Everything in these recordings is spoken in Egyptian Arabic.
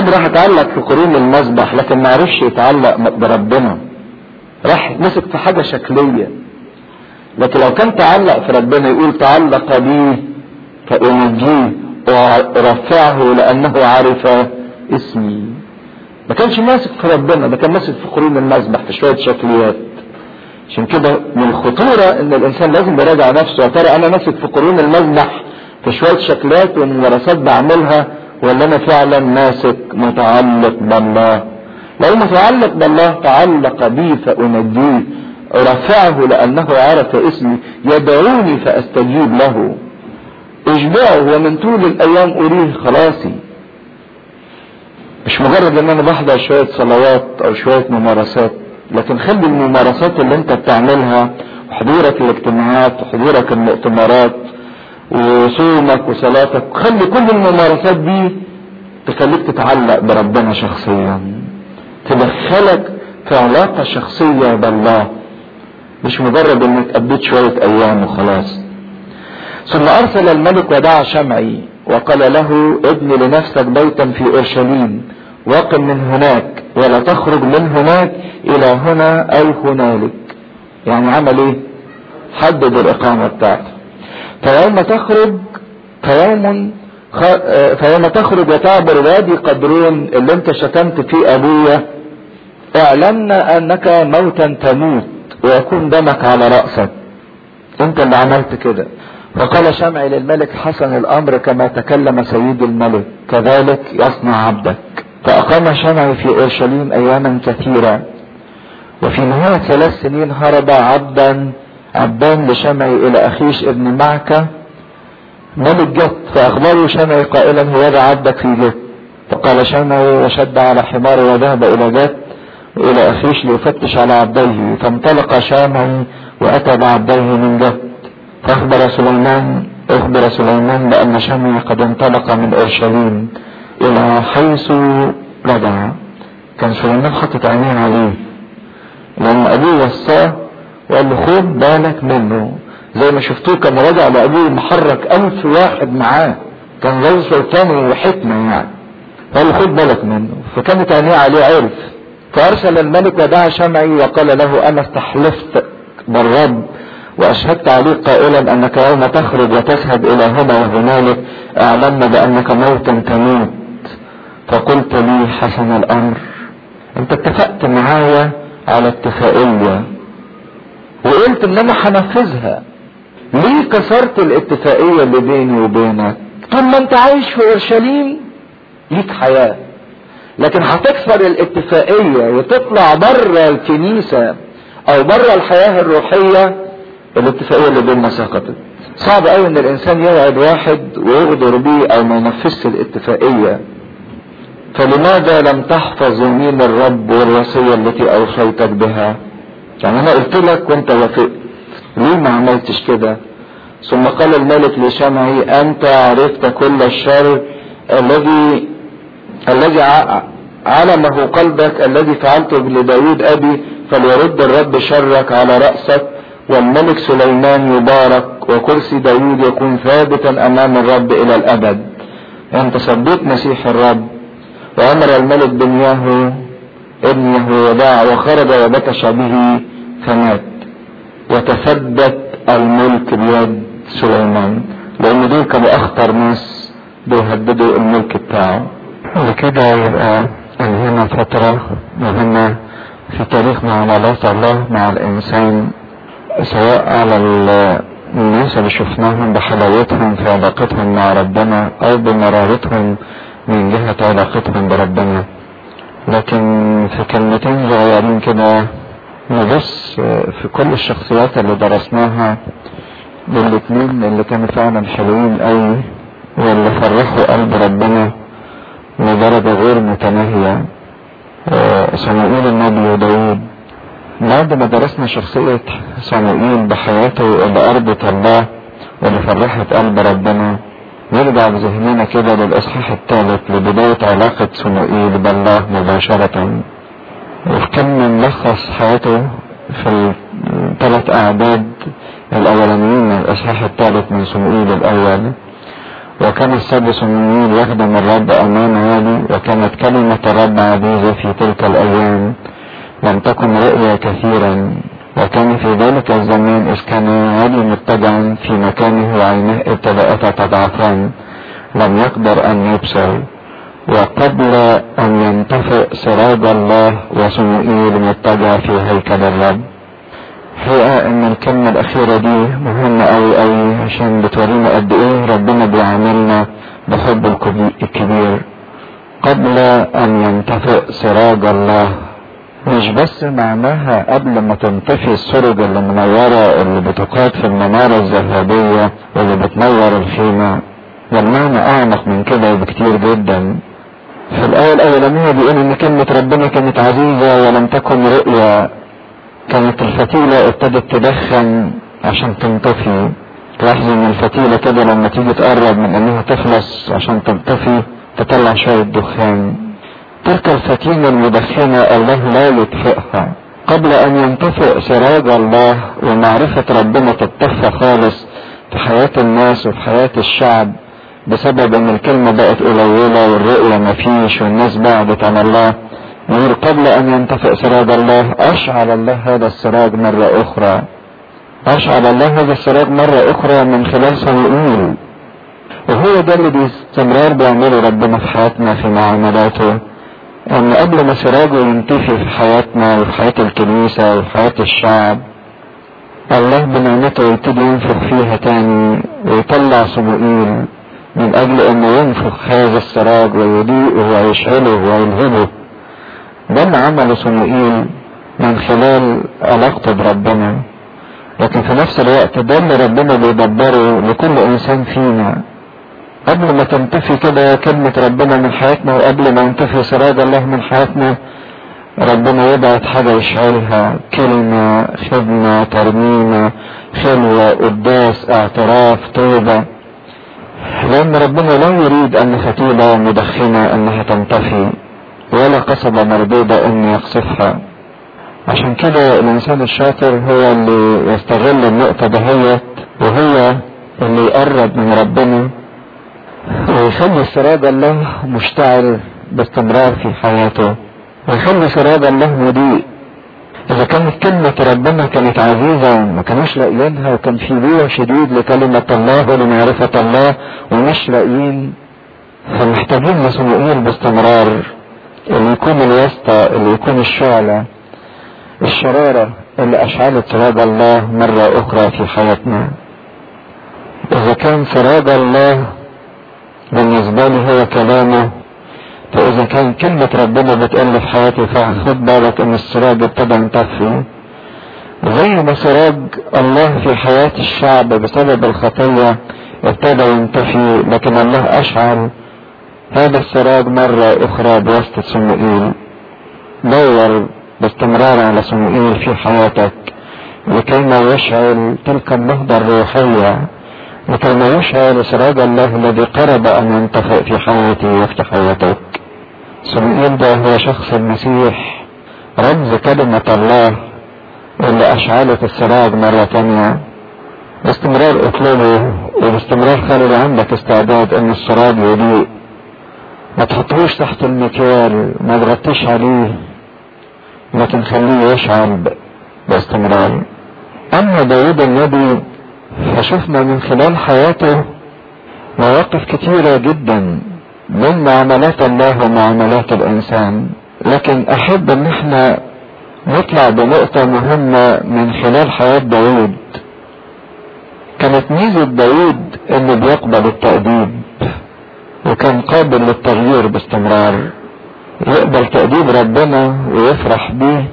داود راح اتعلق في قرون المذبح لكن ما عرفش يتعلق بربنا راح مسك في حاجة شكلية لكن لو كان تعلق في ربنا يقول تعلق بي فأنجيه وأرفعه لأنه عرف اسمي ما كانش ماسك في ربنا ده كان ماسك في قرون المذبح في شوية شكليات عشان كده من الخطورة ان الانسان لازم يراجع نفسه يا ترى انا ماسك في قرون المذبح في شوية شكلات وممارسات بعملها ولا انا فعلا ماسك متعلق بالله لو متعلق بالله تعلق بي فانجيه رفعه لانه عرف اسمي يدعوني فاستجيب له اشبعه ومن طول الايام اريه خلاصي مش مجرد ان انا بحضر شوية صلوات او شوية ممارسات لكن خلي الممارسات اللي انت بتعملها وحضورك الاجتماعات وحضورك المؤتمرات وصومك وصلاتك خلي كل الممارسات دي تخليك تتعلق بربنا شخصيا تدخلك في علاقة شخصية بالله مش مجرد انك قضيت شوية ايام وخلاص ثم ارسل الملك ودعا شمعي وقال له ابن لنفسك بيتا في اورشليم وقم من هناك ولا تخرج من هناك الى هنا او هنالك يعني عمل ايه حدد الاقامة بتاعته فيوم تخرج فيوم خ... فيوم تخرج وتعبر وادي قدرون اللي انت شتمت فيه ابويا اعلمنا انك موتا تموت ويكون دمك على رأسك انت اللي عملت كده فقال شمعي للملك حسن الامر كما تكلم سيد الملك كذلك يصنع عبدك فأقام شمعي في أورشليم أياما كثيرة وفي نهاية ثلاث سنين هرب عبدا عبدان لشمعي إلى أخيش ابن معكة ملك جت فأخبره شمعي قائلا هو ذا عبدك في جت فقال شمعي وشد على حمار وذهب إلى جت وإلى أخيش ليفتش على عبديه فانطلق شمعي وأتى بعبديه من جت فأخبر سليمان أخبر سليمان بأن شمعي قد انطلق من أورشليم الى حيث رجع كان سليمان حاطط عينيه عليه لما ابوه وصاه وقال له خد بالك منه زي ما شفتوه كان راجع لابوه محرك الف واحد معاه كان زي سلطان وحكمة يعني قال له خد بالك منه فكانت عينيه عليه عرف فارسل الملك ودعا شمعي وقال له انا استحلفت بالرب واشهدت عليك قائلا انك يوم تخرج وتذهب الى هنا وهنالك اعلمنا بانك موتا تموت فقلت لي حسن الامر انت اتفقت معايا على اتفاقية وقلت ان انا هنفذها ليه كسرت الاتفاقية اللي بيني وبينك طول ما انت عايش في اورشليم ليك حياة لكن هتكسر الاتفاقية وتطلع بره الكنيسة او بره الحياة الروحية الاتفاقية اللي بيننا سقطت صعب قوي ان الانسان يوعد واحد ويغدر بيه او ما ينفذش الاتفاقية فلماذا لم تحفظ يمين الرب والوصية التي اوصيتك بها يعني انا قلت لك وانت وافقت ليه ما عملتش كده ثم قال الملك لشمعي انت عرفت كل الشر الذي الذي علمه قلبك الذي فعلته لداود ابي فليرد الرب شرك على رأسك والملك سليمان يبارك وكرسي داود يكون ثابتا امام الرب الى الابد انت صديق مسيح الرب وامر الملك بنياه ابن يهوذا وخرج وبكش به فمات وتثبت الملك بيد سليمان لان دول كانوا اخطر ناس بيهددوا الملك بتاعه وكده يبقى انهينا فترة مهمة في تاريخ معاملات الله مع الانسان سواء على الناس اللي شفناهم بحلاوتهم في علاقتهم مع ربنا او بمرارتهم من جهة علاقتهم بربنا لكن في كلمتين صغيرين كده نبص في كل الشخصيات اللي درسناها للاتنين اللي كانوا فعلا حلوين قوي واللي فرحوا قلب ربنا لدرجة غير متناهية صموئيل النبي وداود بعد ما درسنا شخصية صموئيل بحياته اللي أرضت الله واللي فرحت قلب ربنا نرجع بذهننا كده للإصحاح الثالث لبداية علاقة صموئيل بالله مباشرة وكان نلخص حياته في الثلاث أعداد الأولانيين من الإصحاح الثالث من صموئيل الأول وكان السادس صموئيل يخدم الرب أمام والي وكانت كلمة الرب عزيزة في تلك الأيام لم تكن رؤيا كثيرا وكان في ذلك الزمان إذ كان علي متجعا في مكانه وعيناه ابتدأتا تضعفان لم يقدر أن يبصر وقبل أن ينطفئ سراج الله وصموئيل متجع في هيكل الرب حقيقة ان الكلمة الاخيرة دي مهمة اوي اوي عشان بتورينا قد ايه ربنا بيعاملنا بحب الكبير قبل ان ينطفئ سراج الله مش بس معناها قبل ما تنطفي السرج اللي منورة اللي بتقاد في المنارة الذهبية واللي بتنور الخيمة والمعنى اعمق من كده بكتير جدا في الآية الأولانية بيقول إن كلمة ربنا كانت عزيزة ولم تكن رؤيا كانت الفتيلة ابتدت تدخن عشان تنطفي تلاحظ ان الفتيلة كده لما تيجي تقرب من انها تخلص عشان تنطفي تطلع شوية دخان تلك الفتيلة المدخنة الله لا يطفئها قبل ان ينطفئ سراج الله ومعرفة ربنا تتطفى خالص في حياة الناس وفي حياة الشعب بسبب ان الكلمة بقت قليلة والرؤية مفيش والناس بعدت عن الله يقول قبل ان ينطفئ سراج الله اشعل الله هذا السراج مرة اخرى اشعل الله هذا السراج مرة اخرى من خلال صموئيل وهو ده اللي باستمرار بيعمله ربنا في حياتنا في معاملاته ان قبل ما سراجه ينطفي في حياتنا وفي حياة الكنيسة وفي حياة الشعب الله بنعمته يبتدي ينفخ فيها تاني ويطلع صموئيل من اجل انه ينفخ هذا السراج ويضيئه ويشعله ويلهبه ده اللي عمله صموئيل من خلال علاقته بربنا لكن في نفس الوقت ده اللي ربنا بيدبره لكل انسان فينا قبل ما تنتفي كده كلمة ربنا من حياتنا وقبل ما ينتفي سراج الله من حياتنا ربنا يبعت حاجة يشعلها كلمة خدمة ترميمة خلوة قداس اعتراف توبة لأن ربنا لا يريد أن فتيلة مدخنة أنها تنطفي ولا قصبة مردودة أن يقصفها عشان كده الإنسان الشاطر هو اللي يستغل النقطة دهيت وهو اللي يقرب من ربنا ويخلي سراد الله مشتعل باستمرار في حياته ويخلي سراد الله مضيء إذا كانت كلمة ربنا كانت عزيزة وما كانوش لاقيينها وكان في بيع شديد لكلمة الله ولمعرفة الله ومش لاقيين فمحتاجين لصموئيل باستمرار اللي يكون الواسطة اللي يكون الشعلة الشرارة اللي أشعلت سراد الله مرة أخرى في حياتنا إذا كان سراد الله بالنسبة لي هو كلامه فإذا كان كلمة ربنا بتقل في حياتي فخد بالك إن السراج ابتدى ينطفي زي ما سراج الله في حياة الشعب بسبب الخطية ابتدى ينطفي لكن الله أشعل هذا السراج مرة أخرى بواسطة صموئيل دور باستمرار على صموئيل في حياتك لكي ما يشعل تلك النهضة الروحية لكي ما يشعل سراج الله الذي قرب أن ينطفئ في حياتي وفي حياتك صموئيل ده هو شخص المسيح رمز كلمة الله اللي أشعلت السراج مرة تانية باستمرار اطلبه وباستمرار خلي عندك استعداد ان السراج يضيء ما تحطوش تحت المكيال ما تغطيش عليه لكن خليه يشعل باستمرار اما داود النبي فشفنا من خلال حياته مواقف كتيرة جدا من معاملات الله ومعاملات الانسان لكن احب ان احنا نطلع بنقطة مهمة من خلال حياة داود كانت ميزة داود انه بيقبل التأديب وكان قابل للتغيير باستمرار يقبل تأديب ربنا ويفرح بيه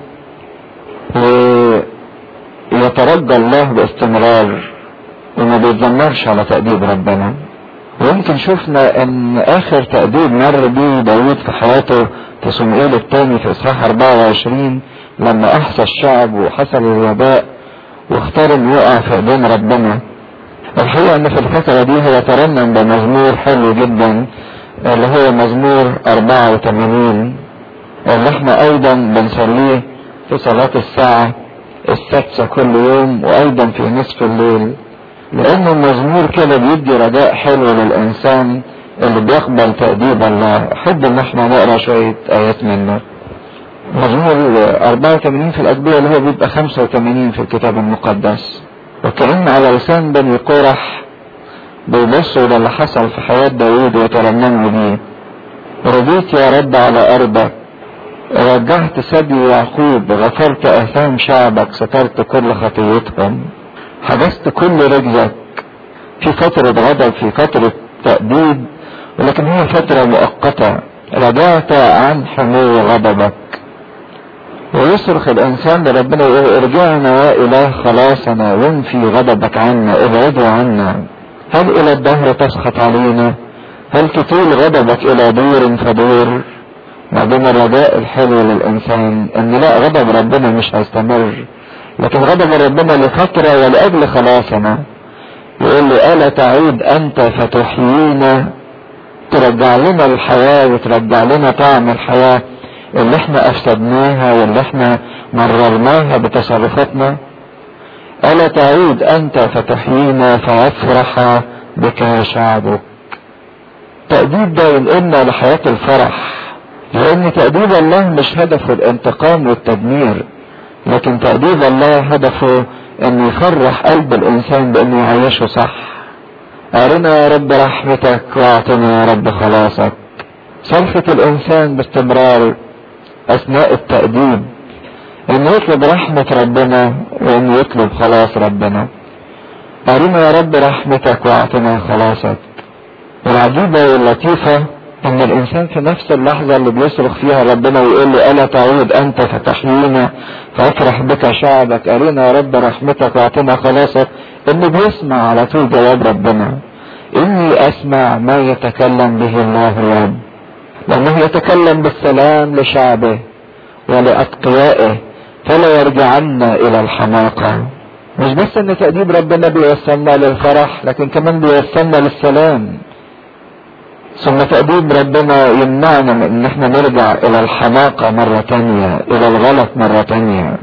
ويترجى الله باستمرار وما بيتذمرش على تأديب ربنا ويمكن شفنا ان اخر تأديب مر بيه داود في حياته في صموئيل الثاني في اصحاح 24 لما احصى الشعب وحصل الوباء واختار انه يقع في ايدين ربنا الحقيقة ان في الفترة دي هو ترنم بمزمور حلو جدا اللي هو مزمور 84 اللي احنا ايضا بنصليه في صلاة الساعة السادسة كل يوم وايضا في نصف الليل لان المزمور كده بيدي رجاء حلو للانسان اللي بيقبل تأديب الله احب ان احنا نقرا شوية ايات منه مزمور 84 في الأدبية اللي هو بيبقى 85 في الكتاب المقدس وكأن على لسان بني قرح بيبصوا للي حصل في حياة داوود ويترنموا بيه رضيت يا رب على أرضك رجعت سبي يعقوب غفرت آثام شعبك سترت كل خطيتهم حبست كل رجلك في فترة غضب في فترة تأديب ولكن هي فترة مؤقتة رجعت عن حمو غضبك ويصرخ الانسان لربنا يقول ارجعنا يا اله خلاصنا وانفي غضبك عنا ابعدوا عنا هل الى الدهر تسخط علينا هل تطول غضبك الى دور فدور ما بين الرجاء الحلو للانسان ان لا غضب ربنا مش هيستمر لكن غضب ربنا لفترة ولاجل خلاصنا يقول لي الا تعود انت فتحيينا ترجع لنا الحياة وترجع لنا طعم الحياة اللي احنا افسدناها واللي احنا مررناها بتصرفاتنا الا تعود انت فتحيينا فيفرح بك شعبك تأديب ده ينقلنا لحياة الفرح لان تأديب الله مش هدفه الانتقام والتدمير لكن تأديب الله هدفه انه يفرح قلب الانسان بانه يعيشه صح ارنا يا رب رحمتك واعطنا يا رب خلاصك صرفة الانسان باستمرار اثناء التأديب انه يطلب رحمة ربنا وانه يطلب خلاص ربنا ارنا يا رب رحمتك واعطنا خلاصك والعجيبة واللطيفة ان الانسان في نفس اللحظة اللي بيصرخ فيها ربنا ويقول له الا تعود انت فتحيينا فافرح بك شعبك ارنا يا رب رحمتك واعطنا خلاصك انه بيسمع على طول جواب ربنا اني اسمع ما يتكلم به الله الرب لأنه يتكلم بالسلام لشعبه ولأتقيائه فلا يرجعن إلى الحماقة مش بس ان تأديب ربنا بيوصلنا للفرح لكن كمان بيوصلنا للسلام ثم تأديب ربنا يمنعنا من ان احنا نرجع الى الحماقة مرة تانية الى الغلط مرة تانية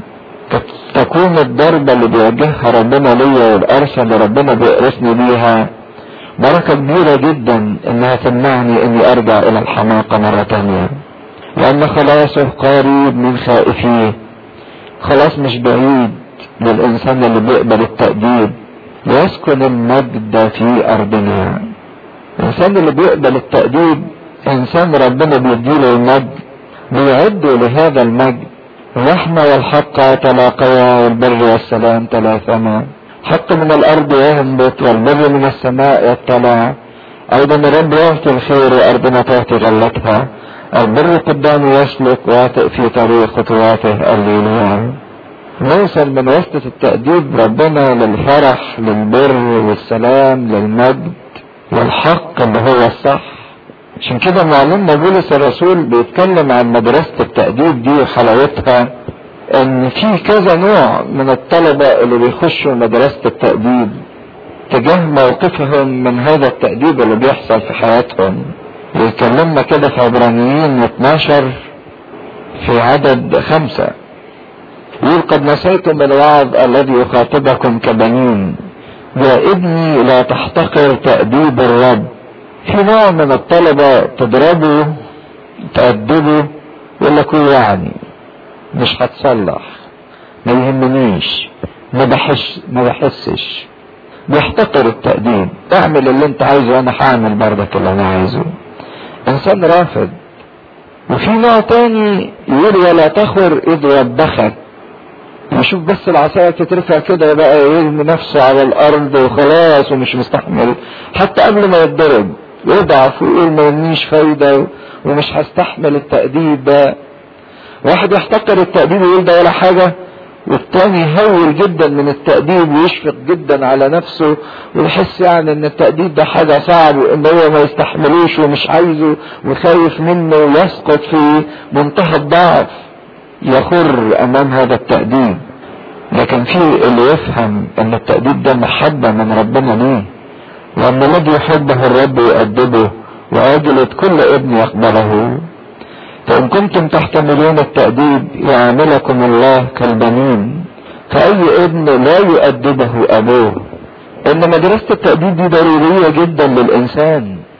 تكون الضربة اللي بيوجهها ربنا ليا والقرصة اللي ربنا بيقرصني بيها بركة كبيرة جدا انها تمنعني اني ارجع الى الحماقة مرة تانية لان خلاصه قريب من خائفيه خلاص مش بعيد للانسان اللي بيقبل التأديب يسكن المجد في ارضنا الانسان اللي بيقبل التأديب انسان ربنا بيديله المجد بيعده لهذا المجد الرحمة والحق تلاقيا والبر والسلام تلاثما حتى من الارض يهبط والبر من السماء يطلع ايضا الرب يعطي الخير وارضنا تعطي غلتها البر قدامه يسلك واطئ في طريق خطواته الليلية نوصل من وسط التأديب ربنا للفرح للبر والسلام للمجد والحق اللي هو الصح عشان كده معلمنا بولس الرسول بيتكلم عن مدرسة التأديب دي وحلاوتها ان في كذا نوع من الطلبة اللي بيخشوا مدرسة التأديب تجاه موقفهم من هذا التأديب اللي بيحصل في حياتهم ويكلمنا كده في عبرانيين 12 في عدد خمسة يقول قد نسيتم الوعظ الذي يخاطبكم كبنين يا ابني لا تحتقر تأديب الرب في نوع من الطلبة تضربه تأدبه يقول لك هو يعني مش هتصلح ما يهمنيش ما بحس ما بحسش بيحتقر التأديب اعمل اللي انت عايزه وانا هعمل برضك اللي انا عايزه انسان رافض وفي نوع تاني يقول ولا تخر اذ وبخك يشوف بس العصاية تترفع كده بقى يرمي نفسه على الارض وخلاص ومش مستحمل حتى قبل ما يتضرب يضعف ويقول ما يمنيش فايدة ومش هستحمل التأديب ده واحد يحتقر التأديب ويقول ده ولا حاجة والتاني يهول جدا من التأديب ويشفق جدا على نفسه ويحس يعني ان التأديب ده حاجة صعب وان هو ما يستحملوش ومش عايزه وخايف منه ويسقط في منتهى الضعف يخر امام هذا التأديب لكن في اللي يفهم ان التأديب ده محبة من ربنا ليه وان الذي يحبه الرب يؤدبه ويجلد كل ابن يقبله فإن كنتم تحتملون التأديب يعاملكم الله كالبنين فأي ابن لا يؤدبه أبوه إن مدرسة التأديب دي ضرورية جدا للإنسان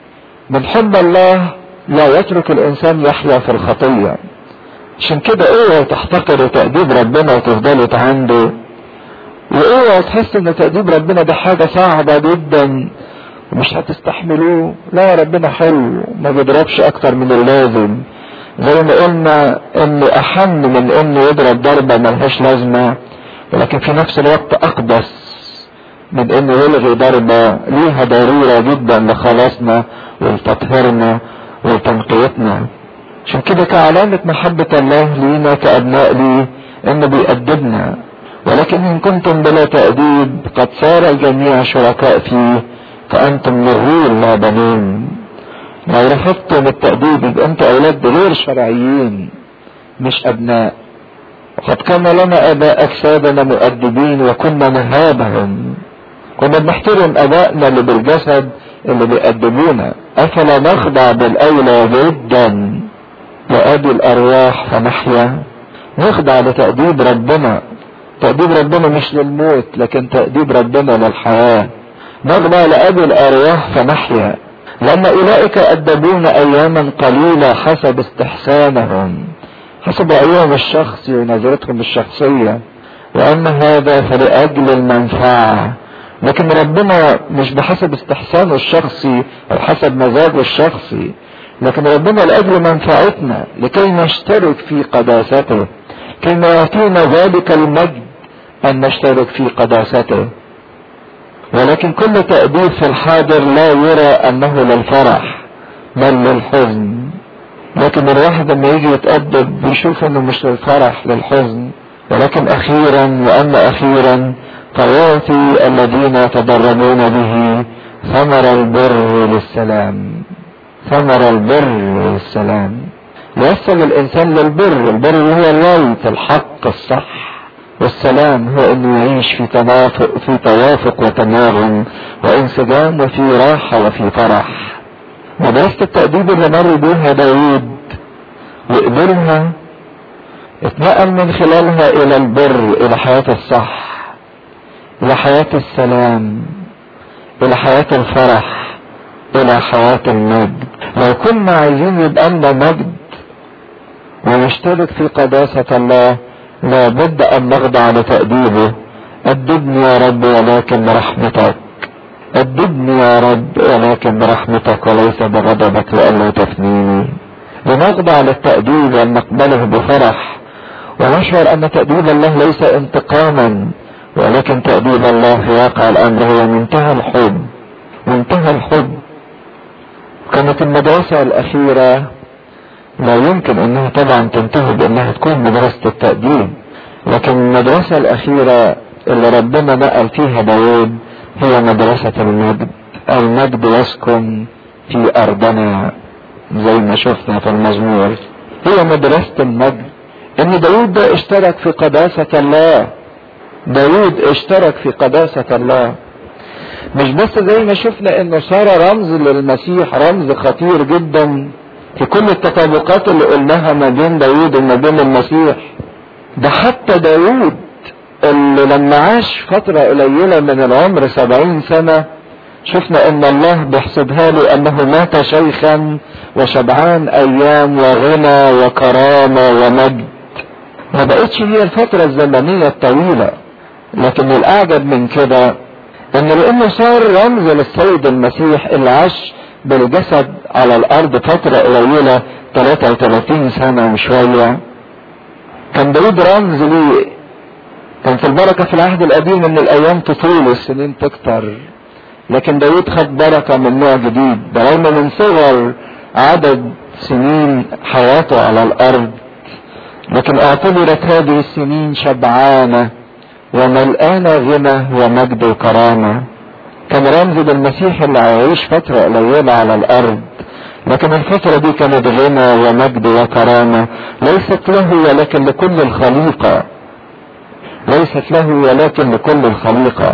من حب الله لا يترك الانسان يحيا في الخطية عشان كده اوعوا تحتقروا تأديب ربنا وتفضلوا عنده واوعوا تحسوا ان تأديب ربنا ده حاجة صعبة جدا ومش هتستحملوه لا ربنا حلو ما بيضربش اكتر من اللازم زي ما قلنا ان احن من انه يضرب ضربة ملهاش لازمة ولكن في نفس الوقت اقدس من انه يلغي ضربة ليها ضرورة جدا لخلاصنا ولتطهيرنا ولتنقيتنا عشان كده كعلامة محبة الله لينا كأبناء ليه انه بيأدبنا ولكن ان كنتم بلا تأديب قد صار الجميع شركاء فيه فانتم مرور لا بنين لو رفضتم التأديب يبقى انتم اولاد غير شرعيين مش ابناء وقد كان لنا اباء اجسادنا مؤدبين وكنا نهابهم كنا بنحترم ابائنا اللي بالجسد اللي بيأدبونا افلا نخضع بالاولى جدا لأبي الارواح فنحيا نخضع لتأديب ربنا تأديب ربنا مش للموت لكن تأديب ربنا للحياة نخضع لأبي الارواح فنحيا لأن أولئك أدبونا أياما قليلة حسب استحسانهم حسب رأيهم الشخصي ونظرتهم الشخصية وأما هذا فلأجل المنفعة لكن ربنا مش بحسب استحسانه الشخصي أو حسب مزاجه الشخصي لكن ربنا لأجل منفعتنا لكي نشترك في قداسته كي يعطينا ذلك المجد أن نشترك في قداسته ولكن كل تأديب في الحاضر لا يرى أنه للفرح بل للحزن لكن الواحد لما يجي يتأدب بيشوف انه مش للفرح للحزن ولكن اخيرا واما اخيرا فيعطي الذين يتدربون به ثمر البر للسلام ثمر البر للسلام يوصل الانسان للبر البر هو الليت الحق الصح والسلام هو انه يعيش في توافق في توافق وتناغم وانسجام وفي راحه وفي فرح مدرسة التأديب اللي مر بيها داوود وقبلها اتنقل من خلالها الى البر الى حياة الصح الى حياة السلام الى حياة الفرح الى حياة المجد لو كنا عايزين يبقى لنا مجد ونشترك في قداسة الله لابد ان نخضع لتأديبه أدبني يا رب ولكن برحمتك أدبني يا رب ولكن برحمتك وليس بغضبك لئلا تفنيني لنخضع للتأديب وأن نقبله بفرح ونشعر أن تأديب الله ليس انتقاما ولكن تأديب الله في واقع الأمر هو منتهى الحب منتهى الحب كانت المدرسة الأخيرة لا يمكن أنها طبعا تنتهي بأنها تكون مدرسة التأديب لكن المدرسة الأخيرة اللي ربنا نقل فيها داود هي مدرسة المجد المجد يسكن في أرضنا زي ما شفنا في المزمور هي مدرسة المجد ان داود ده اشترك في قداسة الله داود اشترك في قداسة الله مش بس زي ما شفنا انه صار رمز للمسيح رمز خطير جدا في كل التطابقات اللي قلناها ما بين داود وما بين المسيح ده حتى داود اللي لما عاش فترة قليلة من العمر سبعين سنة شفنا ان الله بيحسبها له انه مات شيخا وشبعان ايام وغنى وكرامة ومجد ما بقتش هي الفترة الزمنية الطويلة لكن الاعجب من كده ان لانه صار رمز للسيد المسيح اللي عاش بالجسد على الارض فترة قليلة 33 سنة وشوية كان داود رمز ليه كان في البركة في العهد القديم ان الايام تطول والسنين تكتر لكن داود خد بركة من نوع جديد برغم من صغر عدد سنين حياته على الارض لكن اعتبرت هذه السنين شبعانة وملآنة غنى ومجد وكرامة كان رمز للمسيح اللي هيعيش فترة قليلة على الارض لكن الفترة دي كانت غنى ومجد وكرامة ليست له ولكن لكل الخليقة ليست له ولكن لكل الخليقة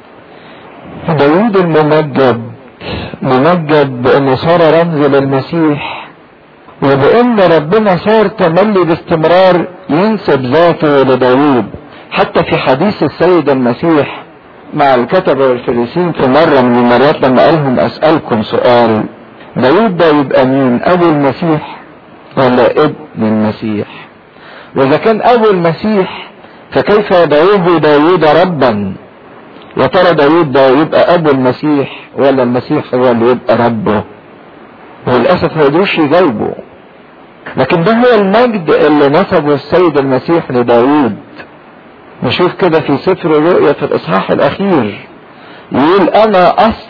داود الممجد ممجد بانه صار رمز للمسيح وبان ربنا صار تملي باستمرار ينسب ذاته لداود حتى في حديث السيد المسيح مع الكتبة والفريسين في مرة من المرات لما قالهم اسألكم سؤال داود ده يبقى مين ابو المسيح ولا ابن المسيح واذا كان ابو المسيح فكيف يدعوه داود ربا يا ترى داود ده يبقى ابو المسيح ولا المسيح هو اللي يبقى ربه وللاسف ما يقدروش يجاوبوا لكن ده هو المجد اللي نسبه السيد المسيح لداود نشوف كده في سفر الرؤيا في الاصحاح الاخير يقول انا اصل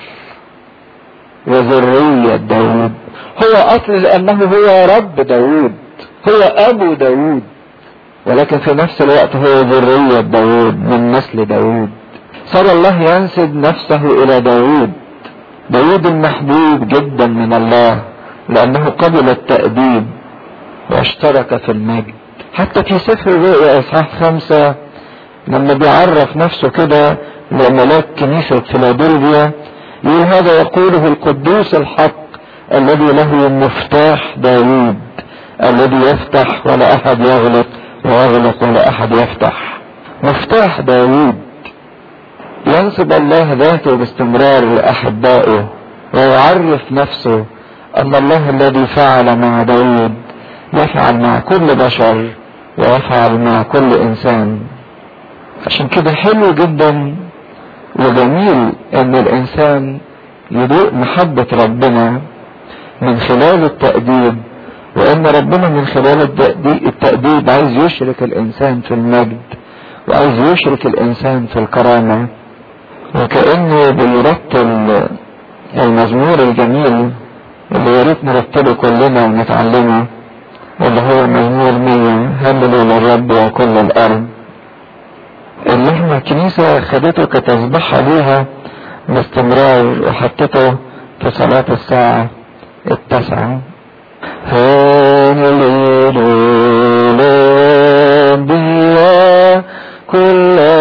وذرية داود هو اصل لانه هو رب داود هو ابو داود ولكن في نفس الوقت هو ذرية داود من نسل داود صار الله ينسب نفسه الى داود داود المحبوب جدا من الله لانه قبل التأديب واشترك في المجد حتى في سفر الرؤيا اصحاح خمسة لما بيعرف نفسه كده لملاك كنيسة فيلادلفيا يقول هذا يقوله القدوس الحق الذي له مفتاح داوود الذي يفتح ولا احد يغلق ويغلق ولا احد يفتح مفتاح داوود ينسب الله ذاته باستمرار لاحبائه ويعرف نفسه ان الله الذي فعل مع داوود يفعل مع كل بشر ويفعل مع كل انسان عشان كده حلو جدا وجميل ان الانسان يدوق محبة ربنا من خلال التأديب وان ربنا من خلال التأديب عايز يشرك الانسان في المجد وعايز يشرك الانسان في الكرامة وكأنه بيرتل المزمور الجميل اللي يا ريت نرتله كلنا ونتعلمه اللي هو مزمور مية هللوا للرب وكل الارض اللي احنا الكنيسة خدته كتسبيحة ليها باستمرار وحطته في صلاة الساعة التاسعة هللوا بيا كل